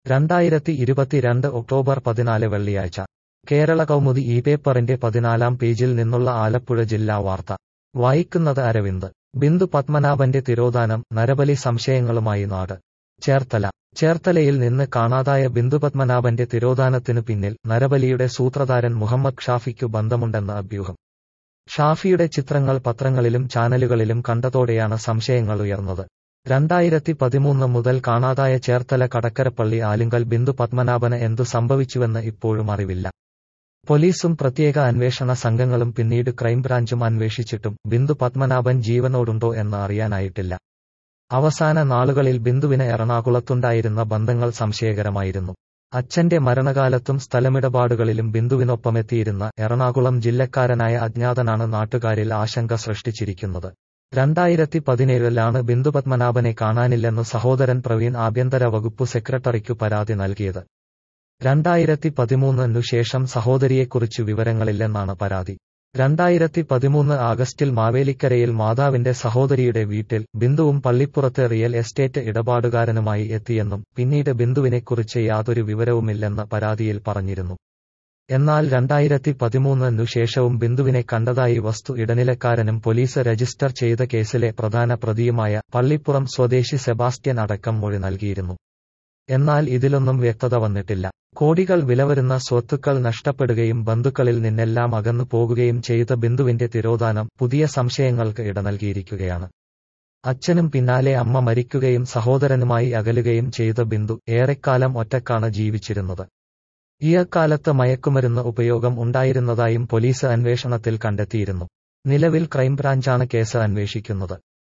രണ്ടായിരത്തി ഇരുപത്തിരണ്ട് ഒക്ടോബർ പതിനാല് വെള്ളിയാഴ്ച കേരള കൗമുദി ഈ പേപ്പറിന്റെ പതിനാലാം പേജിൽ നിന്നുള്ള ആലപ്പുഴ ജില്ലാ വാർത്ത വായിക്കുന്നത് അരവിന്ദ് ബിന്ദു പത്മനാഭന്റെ തിരോധാനം നരബലി സംശയങ്ങളുമായി നാട് ചേർത്തല ചേർത്തലയിൽ നിന്ന് കാണാതായ ബിന്ദു പത്മനാഭന്റെ തിരോധാനത്തിനു പിന്നിൽ നരബലിയുടെ സൂത്രധാരൻ മുഹമ്മദ് ഷാഫിക്കു ബന്ധമുണ്ടെന്ന് അഭ്യൂഹം ഷാഫിയുടെ ചിത്രങ്ങൾ പത്രങ്ങളിലും ചാനലുകളിലും കണ്ടതോടെയാണ് സംശയങ്ങൾ ഉയർന്നത് രണ്ടായിരത്തി പതിമൂന്ന് മുതൽ കാണാതായ ചേർത്തല കടക്കരപ്പള്ളി ആലുങ്കൽ ബിന്ദു പത്മനാഭന് എന്തു സംഭവിച്ചുവെന്ന് ഇപ്പോഴും അറിവില്ല പോലീസും പ്രത്യേക അന്വേഷണ സംഘങ്ങളും പിന്നീട് ക്രൈംബ്രാഞ്ചും അന്വേഷിച്ചിട്ടും ബിന്ദു പത്മനാഭൻ ജീവനോടുണ്ടോ എന്ന് അറിയാനായിട്ടില്ല അവസാന നാളുകളിൽ ബിന്ദുവിന് എറണാകുളത്തുണ്ടായിരുന്ന ബന്ധങ്ങൾ സംശയകരമായിരുന്നു അച്ഛന്റെ മരണകാലത്തും സ്ഥലമിടപാടുകളിലും ബിന്ദുവിനൊപ്പമെത്തിയിരുന്ന എറണാകുളം ജില്ലക്കാരനായ അജ്ഞാതനാണ് നാട്ടുകാരിൽ ആശങ്ക സൃഷ്ടിച്ചിരിക്കുന്നത് രണ്ടായിരത്തി പതിനേഴിലാണ് ബിന്ദു പത്മനാഭനെ കാണാനില്ലെന്ന് സഹോദരൻ പ്രവീൺ ആഭ്യന്തര വകുപ്പ് സെക്രട്ടറിക്കു പരാതി നൽകിയത് രണ്ടായിരത്തി പതിമൂന്നിനു ശേഷം സഹോദരിയെക്കുറിച്ച് വിവരങ്ങളില്ലെന്നാണ് പരാതി രണ്ടായിരത്തി പതിമൂന്ന് ആഗസ്റ്റിൽ മാവേലിക്കരയിൽ മാതാവിന്റെ സഹോദരിയുടെ വീട്ടിൽ ബിന്ദുവും പള്ളിപ്പുറത്തെ റിയൽ എസ്റ്റേറ്റ് ഇടപാടുകാരനുമായി എത്തിയെന്നും പിന്നീട് ബിന്ദുവിനെക്കുറിച്ച് യാതൊരു വിവരവുമില്ലെന്ന് പരാതിയിൽ പറഞ്ഞിരുന്നു എന്നാൽ രണ്ടായിരത്തി പതിമൂന്നിനു ശേഷവും ബിന്ദുവിനെ കണ്ടതായി വസ്തു ഇടനിലക്കാരനും പോലീസ് രജിസ്റ്റർ ചെയ്ത കേസിലെ പ്രധാന പ്രതിയുമായ പള്ളിപ്പുറം സ്വദേശി സെബാസ്റ്റ്യൻ അടക്കം മൊഴി നൽകിയിരുന്നു എന്നാൽ ഇതിലൊന്നും വ്യക്തത വന്നിട്ടില്ല കോടികൾ വിലവരുന്ന സ്വത്തുക്കൾ നഷ്ടപ്പെടുകയും ബന്ധുക്കളിൽ നിന്നെല്ലാം അകന്നു പോകുകയും ചെയ്ത ബിന്ദുവിന്റെ തിരോധാനം പുതിയ സംശയങ്ങൾക്ക് ഇട നൽകിയിരിക്കുകയാണ് അച്ഛനും പിന്നാലെ അമ്മ മരിക്കുകയും സഹോദരനുമായി അകലുകയും ചെയ്ത ബിന്ദു ഏറെക്കാലം ഒറ്റക്കാണ് ജീവിച്ചിരുന്നത് ഈ അക്കാലത്ത് മയക്കുമരുന്ന് ഉപയോഗം ഉണ്ടായിരുന്നതായും പോലീസ് അന്വേഷണത്തിൽ കണ്ടെത്തിയിരുന്നു നിലവിൽ ക്രൈംബ്രാഞ്ചാണ് കേസ് അന്വേഷിക്കുന്നത്